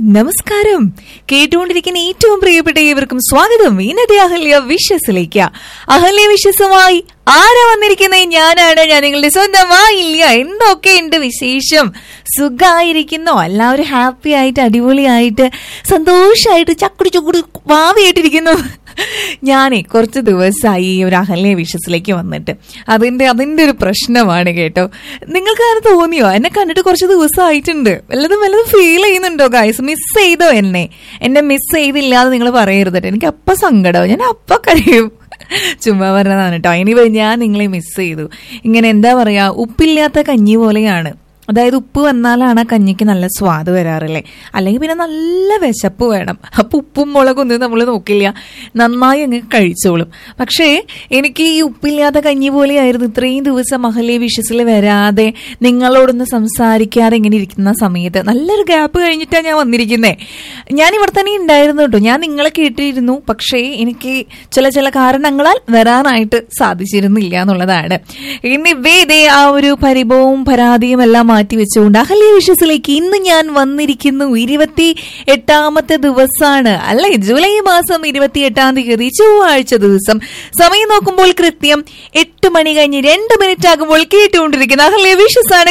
നമസ്കാരം കേട്ടുകൊണ്ടിരിക്കുന്ന ഏറ്റവും പ്രിയപ്പെട്ട ഏവർക്കും സ്വാഗതം ഇന്നത്തെ അഹല്യ വിശ്വസിലേക്ക് അഹല്യ വിശ്വസുമായി ആരാ വന്നിരിക്കുന്നത് ഞാനാണ് ഞാൻ നിങ്ങളുടെ സ്വന്തമായില്ല എന്തൊക്കെ ഉണ്ട് വിശേഷം സുഖമായിരിക്കുന്നോ എല്ലാവരും ഹാപ്പി ആയിട്ട് അടിപൊളിയായിട്ട് സന്തോഷമായിട്ട് ചക്കുടി ചുക്കുടി ഭാവിയായിട്ടിരിക്കുന്നു ഞാനേ കുറച്ച് ദിവസമായി ഈ ഒരു അഹല്യ വിഷസിലേക്ക് വന്നിട്ട് അതിന്റെ അതിന്റെ ഒരു പ്രശ്നമാണ് കേട്ടോ നിങ്ങൾക്ക് അങ്ങനെ തോന്നിയോ എന്നെ കണ്ടിട്ട് കുറച്ച് ദിവസമായിട്ടുണ്ട് വല്ലതും വല്ലതും ഫീൽ ചെയ്യുന്നുണ്ടോ ഗൈസ് മിസ് ചെയ്തോ എന്നെ എന്നെ മിസ് ചെയ്തില്ല എന്ന് നിങ്ങൾ പറയരുത് കേട്ടോ. എനിക്ക് അപ്പ സങ്കടവും ഞാൻ അപ്പ കഴിയും ചുമ്മാ പറഞ്ഞതാണ് കേട്ടോ ഇനി ഞാൻ നിങ്ങളെ മിസ് ചെയ്തു ഇങ്ങനെ എന്താ പറയാ ഉപ്പില്ലാത്ത കഞ്ഞി പോലെയാണ് അതായത് ഉപ്പ് വന്നാലാണ് ആ കഞ്ഞിക്ക് നല്ല സ്വാദ് വരാറില്ലേ അല്ലെങ്കിൽ പിന്നെ നല്ല വിശപ്പ് വേണം അപ്പൊ ഉപ്പും മുളകൊന്നും നമ്മൾ നോക്കില്ല നന്നായി അങ്ങ് കഴിച്ചോളും പക്ഷേ എനിക്ക് ഈ ഉപ്പില്ലാത്ത കഞ്ഞി പോലെയായിരുന്നു ഇത്രയും ദിവസം മഹലേ വിഷസിൽ വരാതെ നിങ്ങളോടൊന്ന് സംസാരിക്കാതെ ഇങ്ങനെ ഇരിക്കുന്ന സമയത്ത് നല്ലൊരു ഗ്യാപ്പ് കഴിഞ്ഞിട്ടാണ് ഞാൻ വന്നിരിക്കുന്നത് ഞാൻ ഇവിടെ തന്നെ ഉണ്ടായിരുന്നു കേട്ടോ ഞാൻ നിങ്ങളെ കേട്ടിരുന്നു പക്ഷേ എനിക്ക് ചില ചില കാരണങ്ങളാൽ വരാനായിട്ട് സാധിച്ചിരുന്നില്ല എന്നുള്ളതാണ് ഇനി വേദേ ആ ഒരു പരിഭവവും പരാതിയും എല്ലാം മാറ്റി വെച്ചുകൊണ്ട് അഹല്യ വിഷസിലേക്ക് ഇന്ന് ഞാൻ വന്നിരിക്കുന്നു ഇരുപത്തി എട്ടാമത്തെ ദിവസമാണ് അല്ലെ ജൂലൈ മാസം ഇരുപത്തി എട്ടാം തീയതി ചൊവ്വാഴ്ച ദിവസം സമയം നോക്കുമ്പോൾ കൃത്യം എട്ട് മണി കഴിഞ്ഞ് രണ്ട് മിനിറ്റ് ആകുമ്പോൾ കേട്ടുകൊണ്ടിരിക്കുന്ന അഹല്യ വിഷസാണ്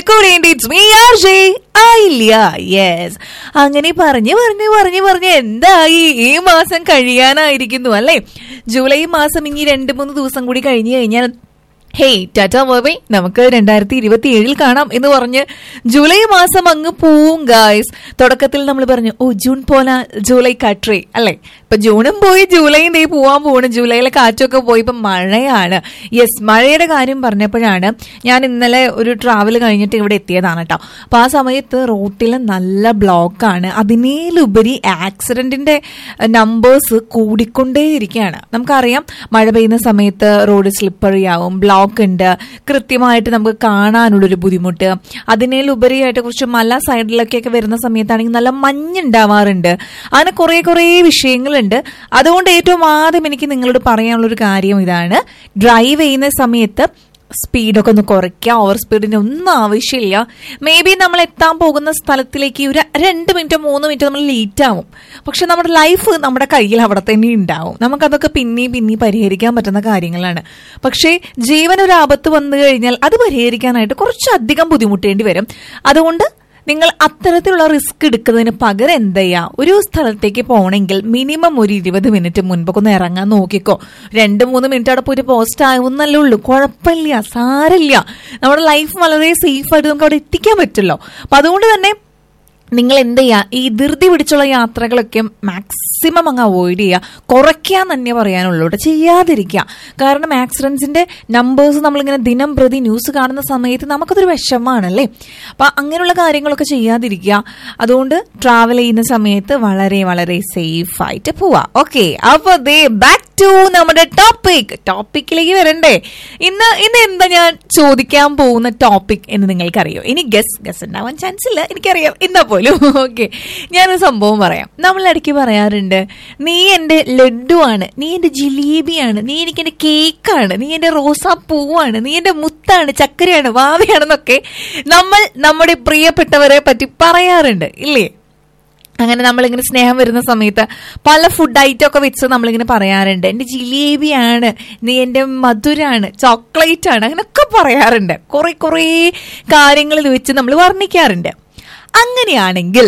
ആയില്ല യെസ് അങ്ങനെ പറഞ്ഞു പറഞ്ഞു പറഞ്ഞു പറഞ്ഞു എന്തായി ഈ മാസം കഴിയാനായിരിക്കുന്നു അല്ലെ ജൂലൈ മാസം ഇനി രണ്ട് മൂന്ന് ദിവസം കൂടി കഴിഞ്ഞു കഴിഞ്ഞാൽ ഹേയ് ടാറ്റ ബോബൈ നമുക്ക് രണ്ടായിരത്തി ഇരുപത്തി ഏഴിൽ കാണാം എന്ന് പറഞ്ഞ് ജൂലൈ മാസം അങ്ങ് പോവും ഗായ്സ് തുടക്കത്തിൽ നമ്മൾ പറഞ്ഞു ഓ ജൂൺ പോല ജൂലൈ കാട്രേ അല്ലെ ഇപ്പൊ ജൂണും പോയി ജൂലൈയും ദേ പോവാൻ പോവാണ് ജൂലൈയിലെ കാറ്റൊക്കെ പോയി ഇപ്പൊ മഴയാണ് യെസ് മഴയുടെ കാര്യം പറഞ്ഞപ്പോഴാണ് ഞാൻ ഇന്നലെ ഒരു ട്രാവൽ കഴിഞ്ഞിട്ട് ഇവിടെ എത്തിയതാണ് കേട്ടോ അപ്പൊ ആ സമയത്ത് റോട്ടിൽ നല്ല ബ്ലോക്കാണ് അതിനേലുപരി ആക്സിഡന്റിന്റെ നമ്പേഴ്സ് കൂടിക്കൊണ്ടേയിരിക്കുകയാണ് നമുക്കറിയാം മഴ പെയ്യുന്ന സമയത്ത് റോഡ് സ്ലിപ്പറി ആവും ബ്ലോക്ക് ഉണ്ട് കൃത്യമായിട്ട് നമുക്ക് കാണാനുള്ളൊരു ബുദ്ധിമുട്ട് അതിനേലുപരിയായിട്ട് കുറച്ച് മല സൈഡിലൊക്കെയൊക്കെ വരുന്ന സമയത്താണെങ്കിൽ നല്ല മഞ്ഞുണ്ടാവാറുണ്ട് അങ്ങനെ കുറെ കുറെ വിഷയങ്ങളുണ്ട് അതുകൊണ്ട് ഏറ്റവും ആദ്യം എനിക്ക് നിങ്ങളോട് പറയാനുള്ളൊരു കാര്യം ഇതാണ് ഡ്രൈവ് ചെയ്യുന്ന സമയത്ത് സ്പീഡൊക്കെ ഒന്ന് കുറയ്ക്കുക ഓവർ സ്പീഡിന് ഒന്നും ആവശ്യമില്ല മേ ബി നമ്മൾ എത്താൻ പോകുന്ന സ്ഥലത്തിലേക്ക് ഒരു രണ്ട് മിനിറ്റ് മൂന്ന് മിനിറ്റ് നമ്മൾ ലേറ്റ് ആവും പക്ഷെ നമ്മുടെ ലൈഫ് നമ്മുടെ കയ്യിൽ അവിടെ തന്നെ ഉണ്ടാവും നമുക്കതൊക്കെ പിന്നെയും പിന്നെയും പരിഹരിക്കാൻ പറ്റുന്ന കാര്യങ്ങളാണ് പക്ഷേ ജീവൻ ഒരു ആപത്ത് വന്നു കഴിഞ്ഞാൽ അത് പരിഹരിക്കാനായിട്ട് കുറച്ചധികം ബുദ്ധിമുട്ടേണ്ടി വരും അതുകൊണ്ട് നിങ്ങൾ അത്തരത്തിലുള്ള റിസ്ക് എടുക്കുന്നതിന് പകരം എന്ത് ചെയ്യാം ഒരു സ്ഥലത്തേക്ക് പോകണമെങ്കിൽ മിനിമം ഒരു ഇരുപത് മിനിറ്റ് മുൻപൊക്കെ ഒന്ന് ഇറങ്ങാൻ നോക്കിക്കോ രണ്ട് മൂന്ന് മിനിറ്റ് അവിടെ പോയിട്ട് പോസ്റ്റ് ആകുന്നല്ലേ ഉള്ളൂ കുഴപ്പമില്ല സാരമില്ല നമ്മുടെ ലൈഫ് വളരെ സേഫ് ആയിട്ട് നമുക്ക് അവിടെ എത്തിക്കാൻ പറ്റുമല്ലോ അപ്പൊ അതുകൊണ്ട് തന്നെ നിങ്ങൾ എന്ത് ചെയ്യുക ഈ ധൃതി പിടിച്ചുള്ള യാത്രകളൊക്കെ മാക്സിമം അങ്ങ് അവോയ്ഡ് ചെയ്യുക കുറയ്ക്കാൻ തന്നെ പറയാനുള്ളൂ കേട്ടോ ചെയ്യാതിരിക്കുക കാരണം ആക്സിഡൻസിന്റെ നമ്പേഴ്സ് നമ്മളിങ്ങനെ ദിനം പ്രതി ന്യൂസ് കാണുന്ന സമയത്ത് നമുക്കതൊരു വിഷമാണല്ലേ അപ്പൊ അങ്ങനെയുള്ള കാര്യങ്ങളൊക്കെ ചെയ്യാതിരിക്കുക അതുകൊണ്ട് ട്രാവൽ ചെയ്യുന്ന സമയത്ത് വളരെ വളരെ സേഫ് ആയിട്ട് പോവാ ഓക്കെ അപ്പൊ ദേ ബാക്ക് ടു നമ്മുടെ ടോപ്പിക് ടോപ്പിക്കിലേക്ക് വരണ്ടേ ഇന്ന് ഇന്ന് എന്താ ഞാൻ ചോദിക്കാൻ പോകുന്ന ടോപ്പിക് എന്ന് നിങ്ങൾക്കറിയോ ഇനി ഗസ് ഗസ് ഉണ്ടാവാൻ ചാൻസ് ഇല്ല എനിക്കറിയാം എന്നാ പോലും ഓക്കെ ഞാനൊരു സംഭവം പറയാം നമ്മൾ ഇടയ്ക്ക് പറയാറുണ്ട് നീ എന്റെ ലഡുവാണ് നീ എന്റെ ജിലേബിയാണ് നീ എനിക്ക് എന്റെ കേക്കാണ് നീ എന്റെ റോസാ പൂവാണ് നീ എന്റെ മുത്താണ് ചക്കരയാണ് വാവയാണെന്നൊക്കെ നമ്മൾ നമ്മുടെ പ്രിയപ്പെട്ടവരെ പറ്റി പറയാറുണ്ട് ഇല്ലേ അങ്ങനെ നമ്മളിങ്ങനെ സ്നേഹം വരുന്ന സമയത്ത് പല ഫുഡ് ഐറ്റം ഒക്കെ വെച്ച് നമ്മളിങ്ങനെ പറയാറുണ്ട് എന്റെ ജിലേബിയാണ് നീ എന്റെ മധുരാണ് ചോക്ലേറ്റ് ആണ് അങ്ങനെയൊക്കെ പറയാറുണ്ട് കുറെ കുറെ കാര്യങ്ങളിൽ വെച്ച് നമ്മൾ വർണ്ണിക്കാറുണ്ട് അങ്ങനെയാണെങ്കിൽ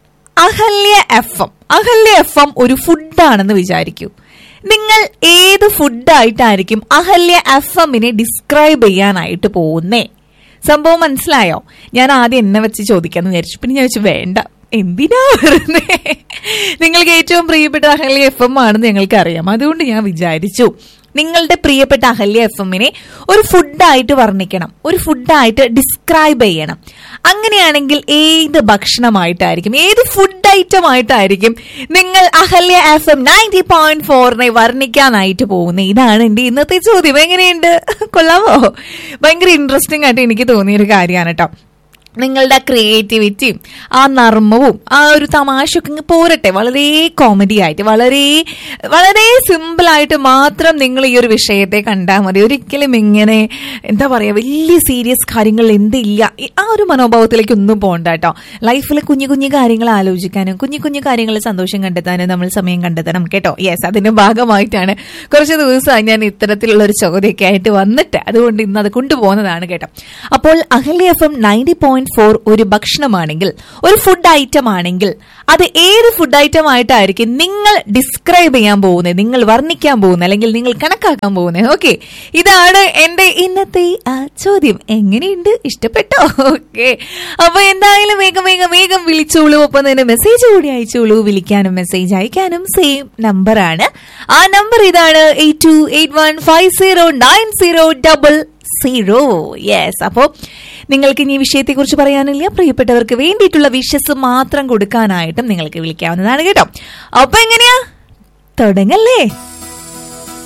Ahalya F M Ahalya F M ഒരു ഫുഡാണെന്ന് വിചാരിക്കൂ നിങ്ങൾ ഏത് ഫുഡായിട്ടായിരിക്കും അഹല്യ എഫ് എമ്മിനെ ഡിസ്ക്രൈബ് ചെയ്യാനായിട്ട് പോകുന്നേ സംഭവം മനസ്സിലായോ ഞാൻ ആദ്യം എന്നെ വെച്ച് ചോദിക്കാന്ന് വിചാരിച്ചു പിന്നെ ഞാൻ വെച്ചു വേണ്ട എന്തിനാ വെറുതെ നിങ്ങൾക്ക് ഏറ്റവും പ്രിയപ്പെട്ട അഹല്യ എഫ് എം ആണെന്ന് ഞങ്ങൾക്ക് അറിയാം അതുകൊണ്ട് ഞാൻ വിചാരിച്ചു നിങ്ങളുടെ പ്രിയപ്പെട്ട അഹല്യ എഫ് എമ്മിനെ ഒരു ഫുഡായിട്ട് വർണ്ണിക്കണം ഒരു ഫുഡായിട്ട് ഡിസ്ക്രൈബ് ചെയ്യണം അങ്ങനെയാണെങ്കിൽ ഏത് ഭക്ഷണമായിട്ടായിരിക്കും ഏത് ഫുഡ് ഐറ്റം ആയിട്ടായിരിക്കും നിങ്ങൾ Ahalya F M ninety point ഫോറിനെ വർണ്ണിക്കാനായിട്ട് പോകുന്നത് ഇതാണ് എന്റെ ഇന്നത്തെ ചോദ്യം എങ്ങനെയുണ്ട് കൊള്ളാമോ ഭയങ്കര ഇൻട്രസ്റ്റിംഗ് ആയിട്ട് എനിക്ക് തോന്നിയൊരു കാര്യമാണ് കേട്ടോ നിങ്ങളുടെ ക്രിയേറ്റിവിറ്റിയും ആ നർമ്മവും ആ ഒരു തമാശയൊക്കെ ഇങ്ങ് പോരട്ടെ വളരെ കോമഡി ആയിട്ട് വളരെ വളരെ സിമ്പിൾ ആയിട്ട് മാത്രം നിങ്ങൾ ഈ ഒരു വിഷയത്തെ കണ്ടാൽ മതി ഒരിക്കലും ഇങ്ങനെ എന്താ പറയാ വലിയ സീരിയസ് കാര്യങ്ങൾ എന്തില്ല ഈ- ആ ഒരു മനോഭാവത്തിലേക്ക് ഒന്നും പോകണ്ട കേട്ടോ ലൈഫിൽ കുഞ്ഞു കുഞ്ഞു കാര്യങ്ങൾ ആലോചിക്കാനും കുഞ്ഞു കുഞ്ഞു കാര്യങ്ങളിൽ സന്തോഷം കണ്ടെത്താനും നമ്മൾ സമയം കണ്ടെത്തണം കേട്ടോ യെസ് അതിന്റെ ഭാഗമായിട്ടാണ് കുറച്ച് ദിവസമായി ഞാൻ ഇത്തരത്തിലുള്ള ഒരു ചോദ്യമൊക്കെ ആയിട്ട് വന്നിട്ട് അതുകൊണ്ട് ഇന്ന് അത് കൊണ്ടുപോകുന്നതാണ് കേട്ടോ അപ്പോൾ Ahalya F M ninety point four ഒരു ഭക്ഷണമാണെങ്കിൽ ഒരു ഫുഡ് ഐറ്റം ആണെങ്കിൽ അത് ഏത് ഫുഡ് ഐറ്റം ആയിട്ടായിരിക്കും നിങ്ങൾ ഡിസ്ക്രൈബ് ചെയ്യാൻ പോകുന്നത് നിങ്ങൾ വർണ്ണിക്കാൻ പോകുന്നത് അല്ലെങ്കിൽ നിങ്ങൾ കണക്കാക്കാൻ പോകുന്നത് ഓക്കെ ഇതാണ് എന്റെ ഇന്നത്തെ ആ ചോദ്യം എങ്ങനെയുണ്ട് ഇഷ്ടപ്പെട്ടോ ഓക്കെ അപ്പൊ എന്തായാലും വേഗം വേഗം വേഗം വിളിച്ചോളൂ ഒപ്പം തന്നെ മെസ്സേജ് കൂടി അയച്ചോളൂ വിളിക്കാനും മെസ്സേജ് അയക്കാനും സെയിം നമ്പർ ആണ് ആ നമ്പർ ഇതാണ് eight two eight one five zero nine zero double zero yes അപ്പോ നിങ്ങൾക്ക് ഇനി ഈ വിഷയത്തെക്കുറിച്ച് പറയാനില്ല പ്രിയപ്പെട്ടവർക്ക് വേണ്ടിയിട്ടുള്ള വിഷസ് മാത്രം കൊടുക്കാനായിട്ടും നിങ്ങൾക്ക് വിളിക്കാവുന്നതാണ് കേട്ടോ അപ്പൊ എങ്ങനെയാ തുടങ്ങല്ലേ